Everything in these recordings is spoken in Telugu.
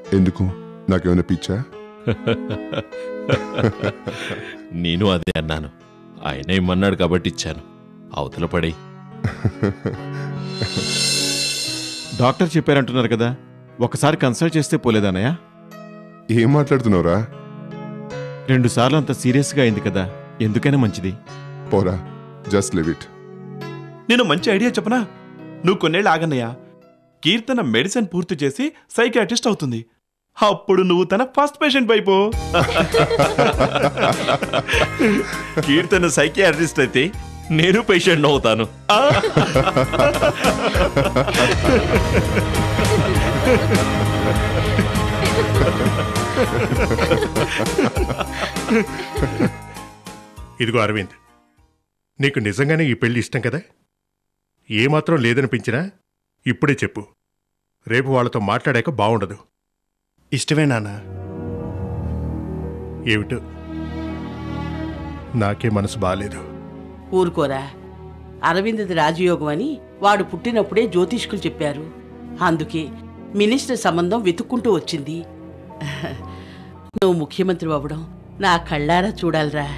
ఎందుకు నాకేమైనా పిచ్చా నేను అదే అన్నాను ఆయన ఇమ్మన్నాడు కాబట్టి ఇచ్చాను అవతల పడి డాక్టర్ చెప్పారంటున్నారు కదా ఒకసారి కన్సల్ట్ చేస్తే పోలేదన్నయ్య ఏం మాట్లాడుతున్నావురా రెండు సార్లు అంత సీరియస్గా అయింది కదా ఎందుకైనా మంచిది పోరా జస్ట్ లివ్ ఇట్ నేను మంచి ఐడియా చెప్పనా నువ్వు కొన్నేళ్ళు ఆగన్నయ్యా కీర్తన మెడిసిన్ పూర్తి చేసి సైకాట్రిస్ట్ అవుతుంది అప్పుడు నువ్వు తన ఫస్ట్ పేషెంట్ అయిపో కీర్తన సైకియాట్రిస్ట్ అయితే నేను పేషెంట్ అవుతాను ఆ! ఇదిగో అరవింద్ నీకు నిజంగానే ఈ పెళ్లి ఇష్టం కదా ఏమాత్రం లేదనిపించినా ఇప్పుడే చెప్పు రేపు వాళ్ళతో మాట్లాడాక బాగుండదు ఇష్టమే నాన్న ఏమిటో నాకే మనసు బాలేదు ఊరుకోరా అరవిందది రాజయోగం అని వాడు పుట్టినప్పుడే జ్యోతిష్కులు చెప్పారు అందుకే మినిస్టర్ సంబంధం వెతుక్కుంటూ వచ్చింది నువ్వు ముఖ్యమంత్రి అవ్వడం నా కళ్ళారా చూడాలిరా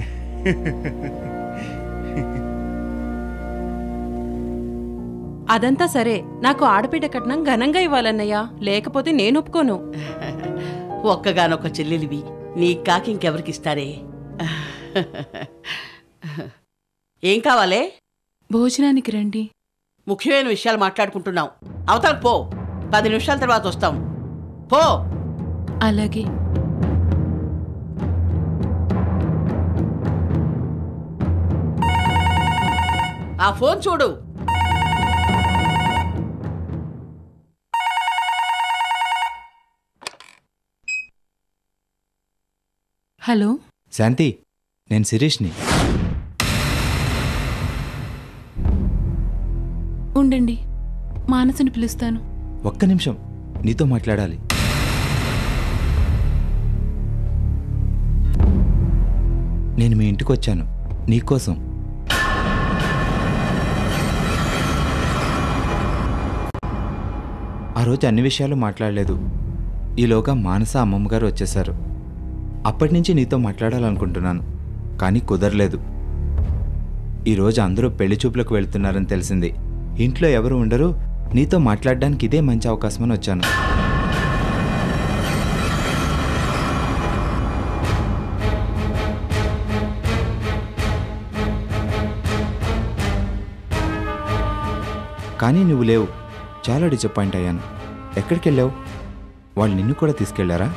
అదంతా సరే నాకు ఆడపిడ్డ కట్నం ఘనంగా ఇవ్వాలన్నయ్యా లేకపోతే నేను ఒప్పుకోను ఒక్కగానొక్క చెల్లెలివి నీ కాకి ఇంకెవరికిస్తారే ఏం కావాలే భోజనానికి రండి ముఖ్యమైన విషయాలు మాట్లాడుకుంటున్నాం అవతలకు పో పది నిమిషాల తర్వాత వస్తాం పో అలాగే ఆ ఫోన్ చూడు హలో శాంతి నేను శిరీష్ని ఉండండి మానసుని పిలుస్తాను ఒక్క నిమిషం నీతో మాట్లాడాలి నేను మీ ఇంటికి వచ్చాను నీకోసం ఆ రోజు అన్ని విషయాలు మాట్లాడలేదు ఈలోగా మానస అమ్మమ్మగారు వచ్చేశారు అప్పటి నుంచి నీతో మాట్లాడాలనుకుంటున్నాను కానీ కుదరలేదు ఈరోజు అందరూ పెళ్లి చూపులకు వెళ్తున్నారని తెలిసింది ఇంట్లో ఎవరు ఉండరు నీతో మాట్లాడడానికి ఇదే మంచి అవకాశమని వచ్చాను కానీ నువ్వు లేవు చాలా డిసప్పాయింట్ అయ్యాను ఎక్కడికి వెళ్ళావు వాళ్ళు నిన్ను కూడా తీసుకెళ్లారా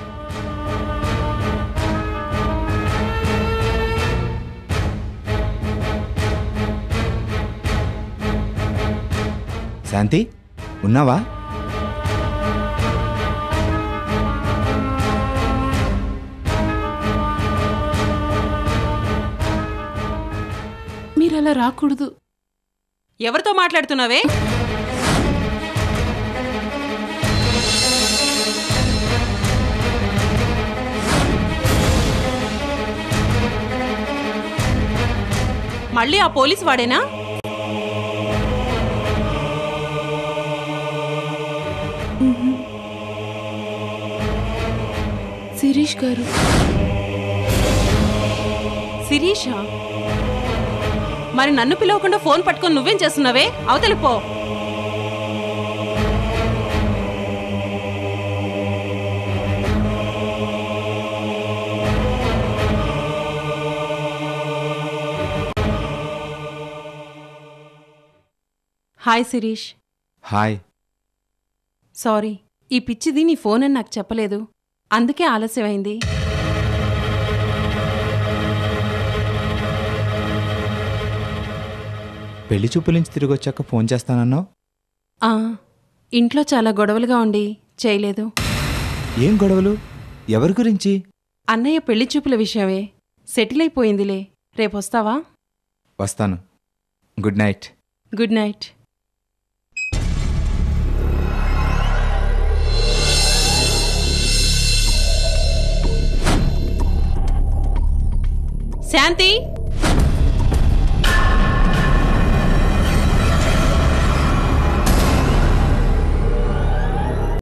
శాంతి ఉన్నావా మీరు అలా రాకూడదు ఎవరితో మాట్లాడుతున్నావే మళ్ళీ ఆ పోలీస్ వాడేనా శిరీష్ గారు శిరీషా మరి నన్ను పిలవకుండా ఫోన్ పట్టుకొని నువ్వేం చేస్తున్నావే అవతలి పో హాయ్ శిరీష్ హాయ్ సారీ ఈ పిచ్చిది నీ ఫోన్ అని నాకు చెప్పలేదు అందుకే ఆలస్యమైంది పెళ్లి చూపుల నుంచి తిరిగి వచ్చాక ఫోన్ చేస్తానన్నావు ఆ, ఇంట్లో చాలా గొడవలుగా ఉండి చేయలేదు ఏం గొడవలు ఎవరి గురించి అన్నయ్య పెళ్లి చూపుల విషయమే సెటిల్ అయిపోయిందిలే రేపొస్తావా వస్తాను గుడ్ నైట్ గుడ్ నైట్ శాంతి